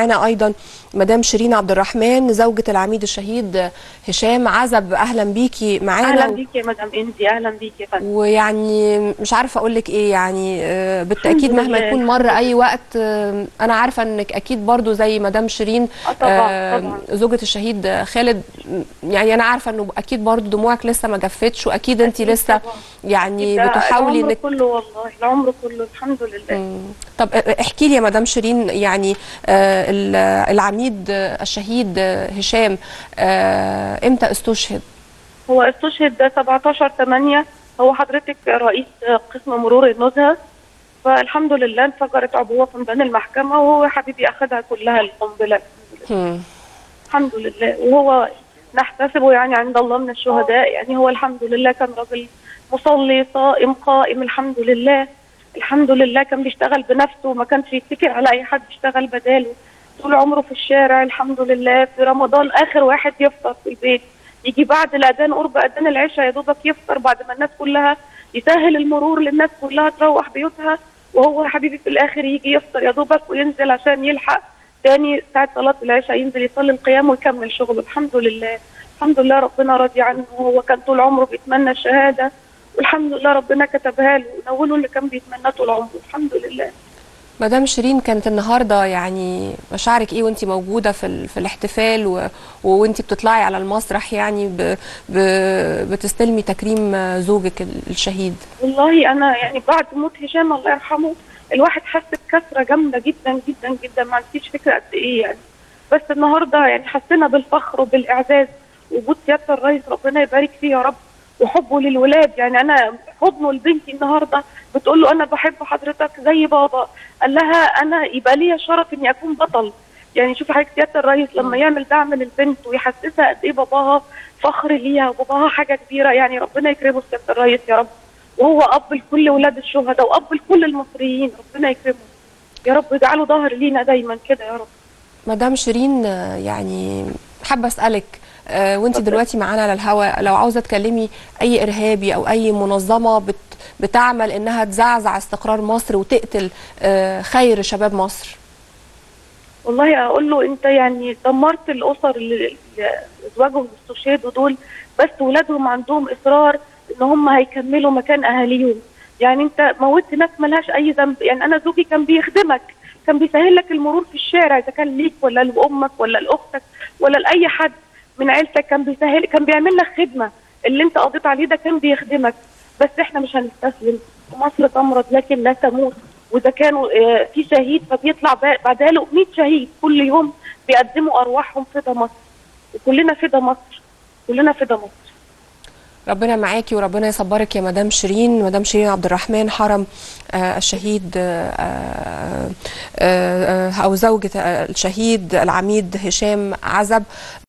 معانا ايضا مدام شيرين عبد الرحمن زوجة العميد الشهيد هشام عزب اهلا بيكي معانا اهلا بيكي يا مدام انزي اهلا بيكي يا فندم ويعني مش عارفه اقول لك ايه يعني آه، بالتاكيد الحمد مهما لله. يكون مر اي وقت آه، انا عارفه انك اكيد برضو زي مدام شيرين آه طبعاً، آه، طبعاً. زوجة الشهيد خالد يعني انا عارفه انه اكيد برضو دموعك لسه ما جفتش واكيد انت أكيد لسه طبعاً. يعني ده بتحاولي العمر انك كله والله العمر كله الحمد لله مم. طب احكي لي يا مدام شيرين يعني آه، ال- العميد آه، الشهيد آه، هشام آه، امتى استشهد؟ هو استشهد ده 17 8 هو حضرتك رئيس قسم مرور النزهه فالحمد لله انفجرت عبوه في ميدان المحكمه وهو حبيبي اخذها كلها القنبله مم. الحمد لله وهو نحتسبه يعني عند الله من الشهداء يعني هو الحمد لله كان راجل مصلي صائم قائم الحمد لله الحمد لله كان بيشتغل بنفسه ما كانش يتكل على اي حد يشتغل بداله طول عمره في الشارع الحمد لله في رمضان اخر واحد يفطر في البيت يجي بعد الاذان قرب اذان العشاء يا دوبك يفطر بعد ما الناس كلها يسهل المرور للناس كلها تروح بيوتها وهو حبيبي في الاخر يجي يفطر يا دوبك وينزل عشان يلحق تاني ساعة صلاة العشاء ينزل يصلي القيام ويكمل شغله الحمد لله الحمد لله ربنا راضي عنه هو كان طول عمره بيتمنى الشهادة والحمد لله ربنا كتبها له ونوله اللي كان بيتمناه طول عمره الحمد لله مدام شيرين كانت النهارده يعني مشاعرك ايه وانت موجوده في ال... في الاحتفال و... وانت بتطلعي على المسرح يعني ب... ب... بتستلمي تكريم آه، زوجك ال- الشهيد والله انا يعني بعد موت هشام الله يرحمه الواحد حس بكسره جامده جدا جدا جدا ما عنديش فكره قد ايه يعني بس النهارده يعني حسينا بالفخر وبالاعزاز وجود سياده الرئيس ربنا يبارك فيه يا رب وحبه للولاد يعني انا حضنه لبنتي النهارده بتقول له انا بحب حضرتك زي بابا قال لها انا يبقى ليا شرف اني اكون بطل يعني شوف حضرتك سياده الرئيس لما يعمل دعم للبنت ويحسسها قد ايه باباها فخر ليها وباباها حاجه كبيره يعني ربنا يكرمه سياده الرئيس يا رب وهو اب لكل ولاد الشهداء واب لكل المصريين ربنا يكرمه يا رب يجعله ظهر لينا دايما كده يا رب مدام شيرين آه، يعني حابه اسالك آه، وانت اتفضل. دلوقتي معانا على الهواء لو عاوزه تكلمي اي ارهابي او اي منظمه بت... بتعمل انها تزعزع استقرار مصر وتقتل آه، خير شباب مصر والله اقول له انت يعني دمرت الاسر اللي اللي ازواجهم استشهدوا دول بس ولادهم عندهم اصرار ان هم هيكملوا مكان اهاليهم يعني انت موتت ناس ملهاش اي ذنب يعني انا زوجي كان بيخدمك كان بيسهل لك المرور في الشارع اذا كان ليك ولا لامك ولا لاختك ولا لاي حد من عيلتك كان بيسهل كان بيعمل لك خدمه اللي انت قضيت عليه ده كان بيخدمك بس احنا مش هنستسلم ومصر تمرض لكن لا تموت وده كانوا آه، في شهيد فبيطلع با- بعداله 100 شهيد كل يوم بيقدموا ارواحهم فدا مصر وكلنا فدا مصر كلنا فدا مصر ربنا معاكي وربنا يصبرك يا مدام شيرين مدام شيرين عبد الرحمن حرم آه، الشهيد آه، آه، آه، او زوجة آه، الشهيد العميد هشام عزب